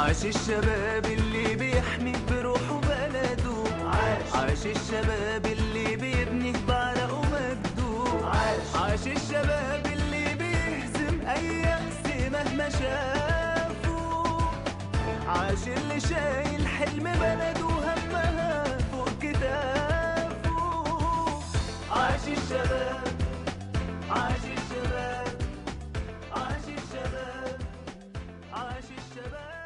عاش الشباب اللي بيحمي بروحه بلده عاش عاش الشباب اللي بيبني بعرقه مجده عاش عاش الشباب اللي بيهزم اي يأس مهما شافوا عاش اللي شايل حلم بلده همها فوق كتافه عاش الشباب عاش الشباب عاش الشباب عاش الشباب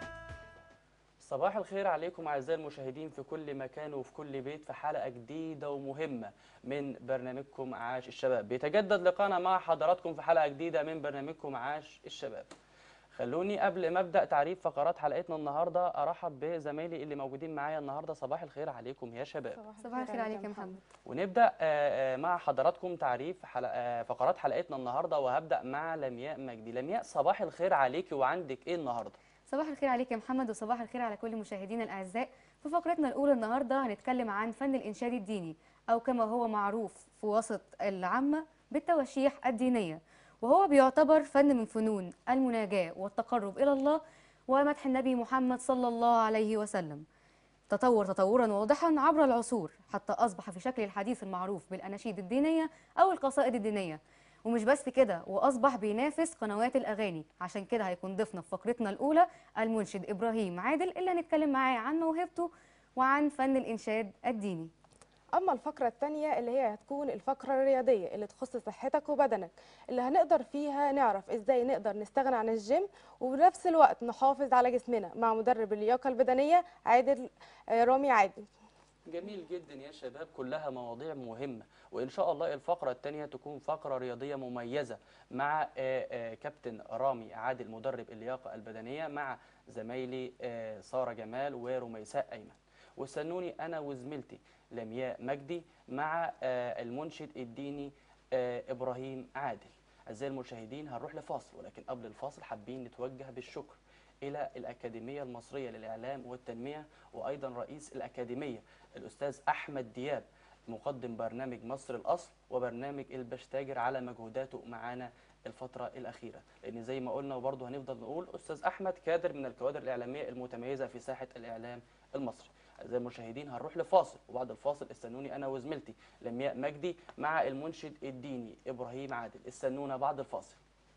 صباح الخير عليكم أعزائي المشاهدين في كل مكان وفي كل بيت في حلقة جديدة ومهمة من برنامجكم عاش الشباب بيتجدد لقانا مع حضراتكم في حلقة جديدة من برنامجكم عاش الشباب خلوني قبل ما ابدا تعريف فقرات حلقتنا النهارده ارحب بزمايلي اللي موجودين معايا النهارده صباح الخير عليكم يا شباب صباح الخير عليك يا محمد ونبدا آه، آه، مع حضراتكم تعريف حلق... آه، فقرات حلقتنا النهارده وهبدا مع لمياء مجدي لمياء صباح الخير عليكي وعندك ايه النهارده صباح الخير عليك يا محمد وصباح الخير على كل مشاهدينا الاعزاء في فقرتنا الاولى النهارده هنتكلم عن فن الانشاد الديني او كما هو معروف في وسط العامه بالتواشيح الدينيه وهو بيعتبر فن من فنون المناجاه والتقرب الى الله ومدح النبي محمد صلى الله عليه وسلم تطور تطورا واضحا عبر العصور حتى اصبح في شكل الحديث المعروف بالاناشيد الدينيه او القصائد الدينيه ومش بس كده واصبح بينافس قنوات الاغاني عشان كده هيكون ضيفنا في فقرتنا الاولى المنشد ابراهيم عادل اللي هنتكلم معاه عن موهبته وعن فن الانشاد الديني اما الفقره الثانيه اللي هي هتكون الفقره الرياضيه اللي تخص صحتك وبدنك اللي هنقدر فيها نعرف ازاي نقدر نستغنى عن الجيم وبنفس الوقت نحافظ على جسمنا مع مدرب اللياقه البدنيه عادل آه، رامي عادل جميل جدا يا شباب كلها مواضيع مهمة وإن شاء الله الفقرة الثانية تكون فقرة رياضية مميزة مع آه، آه، كابتن رامي عادل مدرب اللياقة البدنية مع زمايلي آه، سارة جمال ورميساء أيمن واستنوني أنا وزميلتي لمياء مجدي مع آه، المنشد الديني آه، إبراهيم عادل أعزائي المشاهدين هنروح لفاصل ولكن قبل الفاصل حابين نتوجه بالشكر إلى الأكاديمية المصرية للإعلام والتنمية وأيضا رئيس الأكاديمية الأستاذ أحمد دياب مقدم برنامج مصر الأصل وبرنامج الباش تاجر على مجهوداته معانا الفترة الأخيرة لأن زي ما قلنا وبرضه هنفضل نقول أستاذ أحمد كادر من الكوادر الإعلامية المتميزة في ساحة الإعلام المصري أعزائي المشاهدين هنروح لفاصل وبعد الفاصل استنوني أنا وزميلتي لمياء مجدي مع المنشد الديني إبراهيم عادل استنونا بعد الفاصل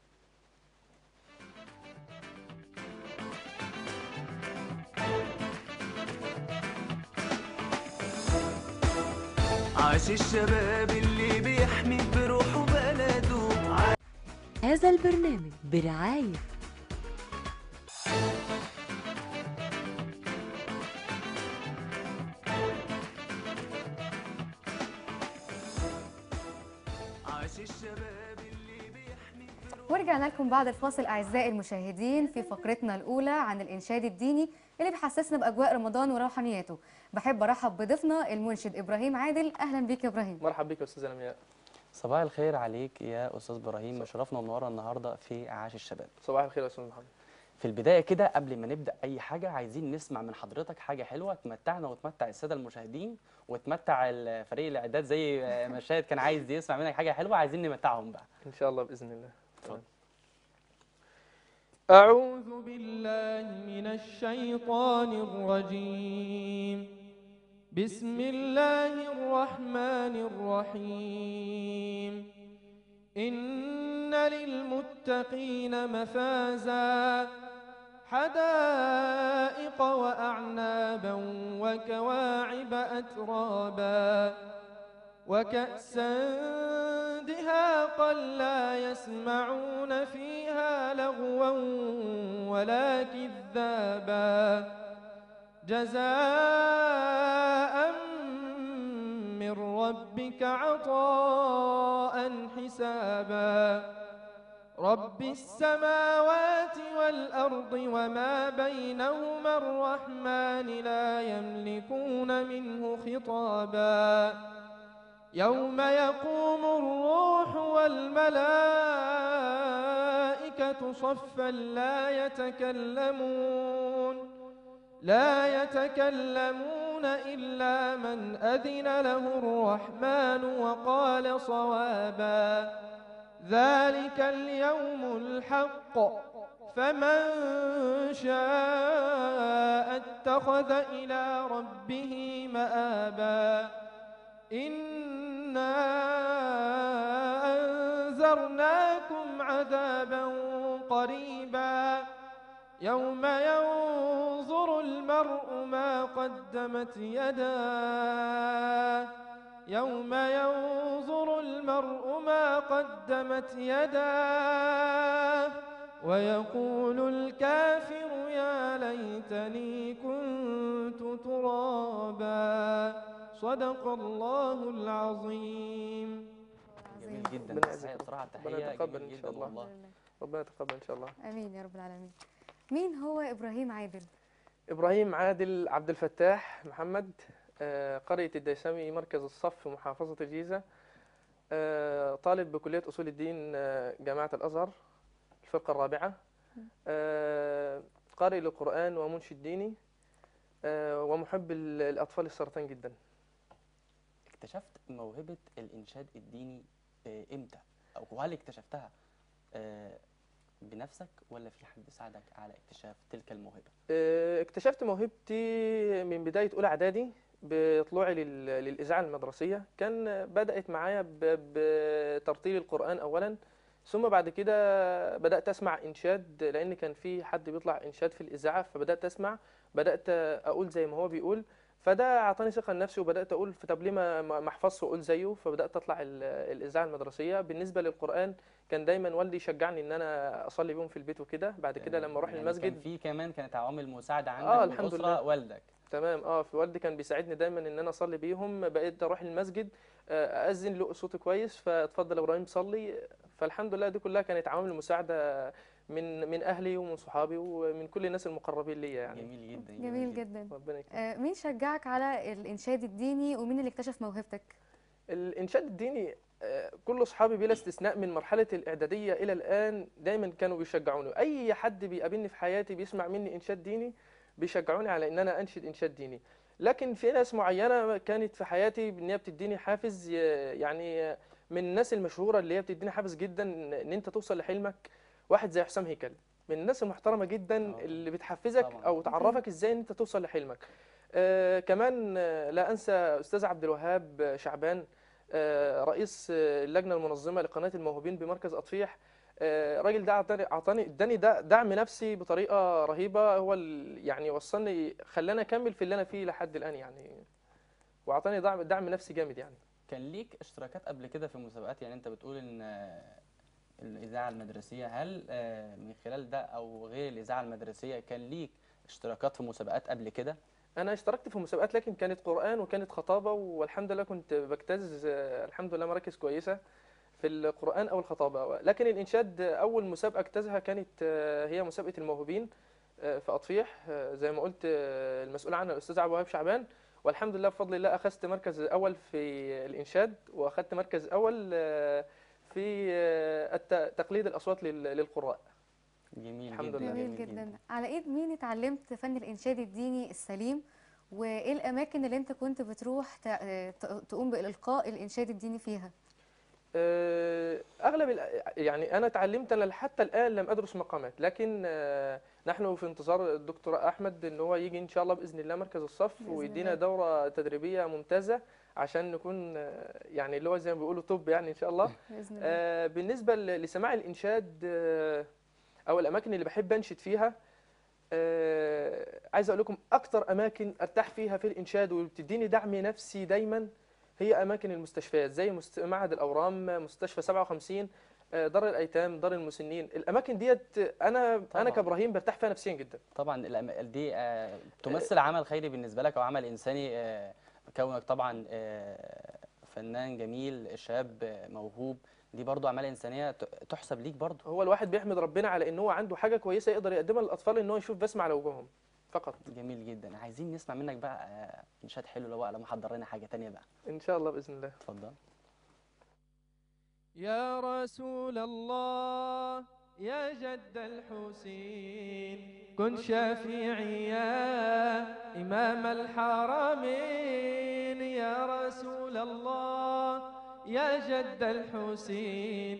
عاش الشباب اللي بيحمي بروحه بلده هذا البرنامج برعاية عاش الشباب اللي بيحمي ورجعنا لكم بعد الفاصل اعزائي المشاهدين في فقرتنا الاولى عن الانشاد الديني اللي بيحسسنا باجواء رمضان وروحانياته بحب ارحب بضيفنا المنشد ابراهيم عادل اهلا بيك يا ابراهيم مرحبا بك يا استاذ لمياء صباح الخير عليك يا أستاذ إبراهيم مشرفنا ومنورنا النهاردة في عاش الشباب صباح الخير يا استاذ محمد في البداية كده قبل ما نبدأ أي حاجة عايزين نسمع من حضرتك حاجة حلوة تمتعنا وتمتع السادة المشاهدين وتمتع ال- فريق الإعداد زي ما شاهد كان عايز يسمع منك حاجة حلوة عايزين نمتعهم بقى ان شاء الله باذن الله اتفضل. أعوذ بالله من الشيطان الرجيم بسم الله الرحمن الرحيم إن للمتقين مفازا حدائق وأعنابا وكواعب أترابا وكأسا دهاقا لا يسمعون فيها لغوا ولا كذابا جزاء من ربك عطاء حسابا رب السماوات والأرض وما بينهما الرحمن لا يملكون منه خطابا يوم يقوم الروح والملائكة صفا لا يتكلمون لا يتكلمون إلا من أذن له الرحمن وقال صوابا ذلك اليوم الحق فمن شاء اتخذ إلى ربه مآبا إنا أنذرناكم عذابا قريبا يوم ينظر المرء ما قدمت يداه يوم ينظر المرء ما قدمت يداه ويقول الكافر يا ليتني كنت ترابا صدق الله العظيم جميل جدا ربنا تحية يعزك. بصراحة ربنا تحية يتقبل جميل إن جدا شاء الله. والله ربنا يتقبل ان شاء الله امين يا رب العالمين مين هو ابراهيم عادل ابراهيم عادل عبد الفتاح محمد آه، قرية الديسمي مركز الصف محافظة الجيزة آه، طالب بكلية أصول الدين آه، جامعة الأزهر الفرقة الرابعة آه، قارئ للقرآن ومنشد ديني آه، ومحب ال- الأطفال السرطان جدا اكتشفت موهبة الإنشاد الديني آه، إمتى؟ أو هل اكتشفتها آه، بنفسك ولا في حد ساعدك على اكتشاف تلك الموهبة؟ آه، اكتشفت موهبتي من بداية أولى إعدادي بطلوعي لل- للإذاعة المدرسية كان بدأت معايا ب- بترتيل القرآن أولا ثم بعد كده بدأت أسمع إنشاد لأن كان في حد بيطلع إنشاد في الإذاعة فبدأت أسمع بدأت أقول زي ما هو بيقول فده أعطاني ثقة لنفسي وبدأت أقول طب ليه ما ما ما أحفظش وأقول زيه فبدأت أطلع ال- الإذاعة المدرسية بالنسبة للقرآن كان دايما والدي يشجعني إن أنا أصلي بيهم في البيت وكده بعد كده لما أروح يعني المسجد كان في كمان كانت عوامل مساعدة عندك آه، من الحمد الأسرة لله. والدك تمام اه في والدي كان بيساعدني دايما ان انا اصلي بيهم بقيت اروح المسجد آه، اذن له صوتي كويس فاتفضل يا ابراهيم صلي فالحمد لله دي كلها كانت عوامل مساعده من من اهلي ومن صحابي ومن كل الناس المقربين ليا يعني جميل جدا جميل جدا ربنا يكرمك آه، مين شجعك على الانشاد الديني ومين اللي اكتشف موهبتك الانشاد الديني آه، كل اصحابي بلا استثناء من مرحله الاعداديه الى الان دايما كانوا بيشجعوني اي حد بيقابلني في حياتي بيسمع مني انشاد ديني بيشجعوني على ان انا انشد انشاد ديني لكن في ناس معينه كانت في حياتي ان هي بتديني حافز ي- يعني من الناس المشهوره اللي هي بتديني حافز جدا ان انت توصل لحلمك واحد زي حسام هيكل من الناس المحترمه جدا آه. اللي بتحفزك طبعاً. او تعرفك ازاي ان انت توصل لحلمك آه كمان آه، لا انسى استاذ عبد الوهاب آه، شعبان آه، رئيس آه، اللجنه المنظمه لقناه الموهوبين بمركز اطفيح آه، الراجل ده اعطاني اعطاني اداني ده دعم نفسي بطريقه رهيبه هو ال- يعني وصلني خلاني اكمل في اللي انا فيه لحد الان يعني واعطاني دعم دعم نفسي جامد يعني كان ليك اشتراكات قبل كده في مسابقات يعني انت بتقول ان آه، الاذاعه المدرسيه هل آه، من خلال ده او غير الاذاعه المدرسيه كان ليك اشتراكات في مسابقات قبل كده انا اشتركت في مسابقات لكن كانت قران وكانت خطابه والحمد لله كنت بجتاز آه، الحمد لله مراكز كويسه في القران او الخطابه لكن الانشاد آه، اول مسابقه اجتازها كانت آه، هي مسابقه الموهوبين آه، في اطفيح آه، زي ما قلت آه، المسؤول عنها الاستاذ عبد الوهاب شعبان والحمد لله بفضل الله اخذت مركز اول في الانشاد واخذت مركز اول آه، في آه، الت- تقليد الاصوات لل- للقراء جميل الحمد جدا لله. جميل جدا على ايد مين اتعلمت فن الانشاد الديني السليم وايه الاماكن اللي انت كنت بتروح ت- ت- تقوم بالالقاء الانشاد الديني فيها آه، اغلب ال- يعني انا تعلمت انا حتى الان لم ادرس مقامات لكن آه، نحن في انتظار الدكتور احمد ان هو يجي ان شاء الله باذن الله مركز الصف بإذن ويدينا الله. دوره تدريبيه ممتازه عشان نكون آه، يعني اللي هو زي ما بيقولوا توب يعني ان شاء الله باذن الله آه، بالنسبه ل- لسماع الانشاد آه، او الاماكن اللي بحب انشد فيها آه، عايز اقول لكم اكتر اماكن ارتاح فيها في الانشاد وبتديني دعم نفسي دايما هي اماكن المستشفيات زي مست- معهد الاورام مستشفى 57 آه، دار الايتام دار المسنين الاماكن ديت انا طبعاً. انا كابراهيم برتاح فيها نفسيا جدا طبعا الأم- دي آه، تمثل عمل خيري بالنسبه لك او عمل انساني آه، كونك طبعا آه، فنان جميل شاب آه، موهوب دي برضو اعمال انسانيه ت- تحسب ليك برضو هو الواحد بيحمد ربنا على ان هو عنده حاجه كويسه يقدر يقدمها للاطفال ان هو يشوف بسمه على وجوههم فقط جميل جدا عايزين نسمع منك بقى آه، انشاد حلو لو بقى لو محضر لنا حاجه تانية بقى ان شاء الله باذن الله اتفضل يا رسول الله يا جد الحسين كن شفيعي يا إمام الحرمين يا رسول الله يا جد الحسين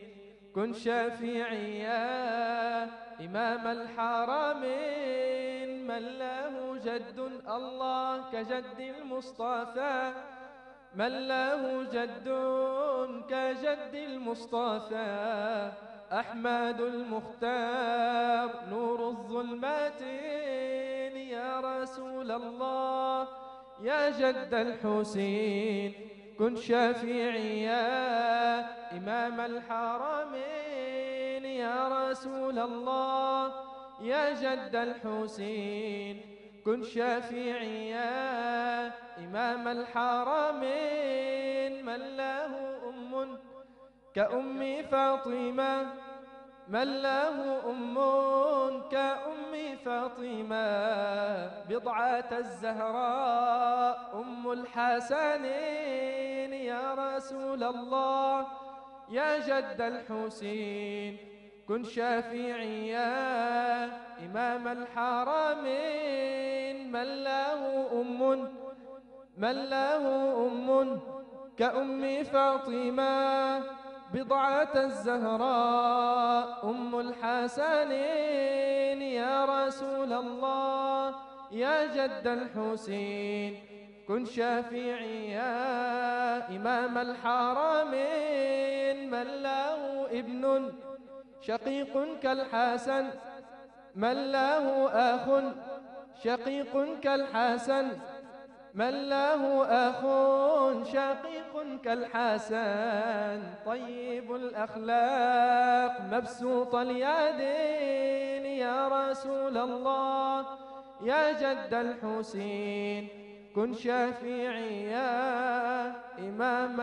كن شفيعيا إمام الحرمين من له جد الله كجد المصطفى من له جد كجد المصطفى أحمد المختار نور الظلماتين يا رسول الله يا جد الحسين كن شفيعيا إمام الحرمين يا رسول الله يا جد الحسين كن شفيعيا إمام الحرمين من له أم كأم فاطمة من له أم كأم فاطمة بضعة الزهراء أم الحسنين يا رسول الله يا جد الحسين كن شفيعيا إمام الحرمين من له أم من له أم كأم فاطمة بضعة الزهراء أم الحسنين يا رسول الله يا جد الحسين كن شفيعيا إمام الحرمين من له ابن شقيق كالحسن من له أخ شقيق كالحسن من له أخ شقيق كالحسن طيب الأخلاق مبسوط اليدين يا رسول الله يا جد الحسين كن شفيعيا إمام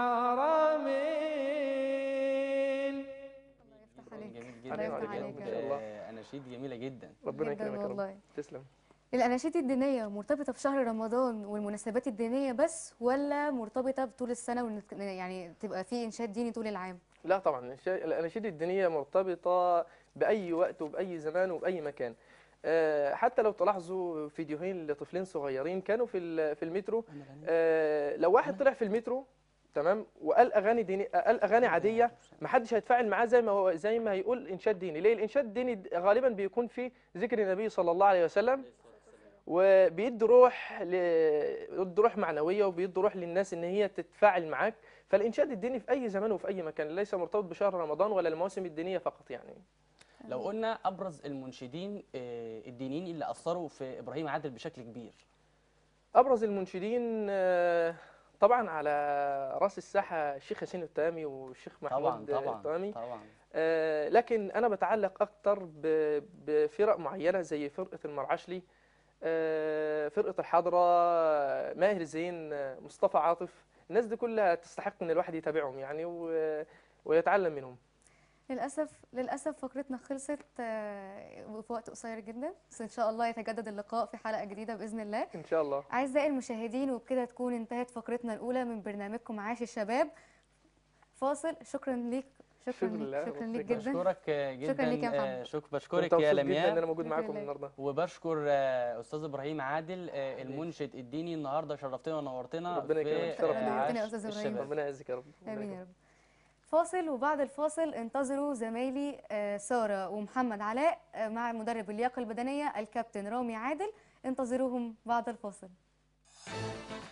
الحرمين يفتح عليك جميل الله جدا يفتح عليك ما شاء الله. آه، أناشيد جميلة جدا ربنا جدا يكرمك يا رب والله تسلم الأناشيد الدينية مرتبطة بشهر رمضان والمناسبات الدينية بس ولا مرتبطة بطول السنة ونت- يعني تبقى في إنشاد ديني طول العام؟ لا طبعا الش- الاناشيد الدينيه مرتبطه باي وقت وباي زمان وباي مكان آه، حتى لو تلاحظوا فيديوهين لطفلين صغيرين كانوا في ال- في المترو آه، لو واحد طلع في المترو تمام وقال اغاني ديني قال اغاني عاديه ما حدش هيتفاعل معاه زي ما هو زي ما هيقول انشاد ديني ليه الانشاد الديني د- غالبا بيكون فيه ذكر النبي صلى الله عليه وسلم وبيدي روح ل... بيدي روح معنويه وبيدي روح للناس ان هي تتفاعل معاك فالانشاد الديني في اي زمان وفي اي مكان ليس مرتبط بشهر رمضان ولا المواسم الدينيه فقط يعني لو قلنا أبرز المنشدين آه، الدينيين اللي أثروا في إبراهيم عادل بشكل كبير ابرز المنشدين آه، طبعا على راس الساحه الشيخ ياسين التهامي والشيخ طبعا محمود طبعا التهامي طبعا آه، لكن انا بتعلق اكتر ب- بفرق معينه زي فرقه المرعشلي آه، فرقه الحضره آه، ماهر زين آه، مصطفى عاطف الناس دي كلها تستحق ان الواحد يتابعهم يعني و- ويتعلم منهم للأسف للأسف فقرتنا خلصت آه، في وقت قصير جدا بس إن شاء الله يتجدد اللقاء في حلقة جديدة بإذن الله ان شاء الله أعزائي المشاهدين وبكده تكون انتهت فقرتنا الأولى من برنامجكم عاش الشباب فاصل شكرا ليك شكرا شكرا ليك لله، شكرا ربنا ليك يكرمك. جدا بشكرك آه، جدا شكرا ليك يا آه، محمد. شك كنت بشكرك يا مبسوط جدا ان لمياء انا موجود شكرا معاكم لله. النهارده وبشكر آه، استاذ ابراهيم عادل آه، المنشد الديني النهارده شرفتنا ونورتنا ربنا في يكرمك. آه، ربنا يكرمك يا عاش أستاذ إبراهيم. الشباب. ربنا يعزك يا رب ربنا امين يا يكرمك. رب فاصل وبعد الفاصل انتظروا زمايلي آه، ساره ومحمد علاء آه، مع مدرب اللياقه البدنيه الكابتن رامي عادل انتظروهم بعد الفاصل